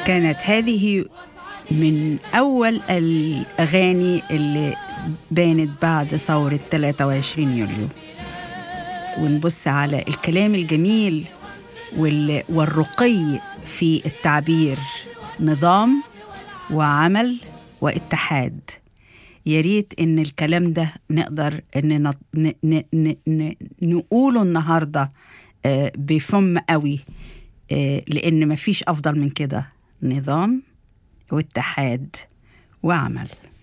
كانت هذه من أول الأغاني اللي بانت بعد ثورة 23 يوليو ونبص على الكلام الجميل والرقي في التعبير نظام وعمل واتحاد يا ريت ان الكلام ده نقدر ان نقوله النهارده بفم قوي لان مفيش افضل من كده نظام واتحاد وعمل